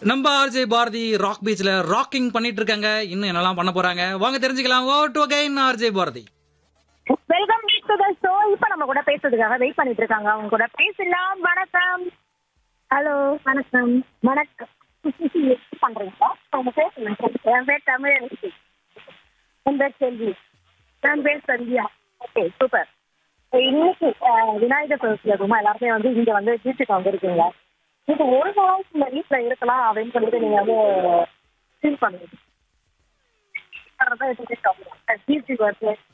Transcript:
நம்ம RJ Bharathi rock பீச்ல rocking பண்ணிட்டு இருக்காங்க இன்னும் என்னெல்லாம் பண்ண போறாங்க வாங்க தெரிஞ்சுக்கலாம் oh to again RJ Bharathi welcome to the show இப்போ நம்ம கூட பேசுறதுக்காக வெயிட் பண்ணிட்டு இருக்காங்க அவங்க கூட பேசலாம் வணக்கம் ஹலோ வணக்கம் வணக்கம் எப்படி பண்றீங்களா உங்க பேர் சொல்லுங்க. என் பேர் தமிழ் என் பேர் செல்வி என் பேர் சந்தியா ஓகே சூப்பர் இன்னைக்கு அஹ், விநாயகர் சதுர்த்தி அதுமா எல்லாருமே வந்து இங்க வந்து பீச்சுக்கு வந்திருக்கீங்க இது ஒரு நாள் இந்த வீட்டுல இருக்கலாம் அப்படின்னு சொல்லிட்டு நீங்க வந்து ஃபீல் பண்ணுவீங்க பீச்சுக்கு வருது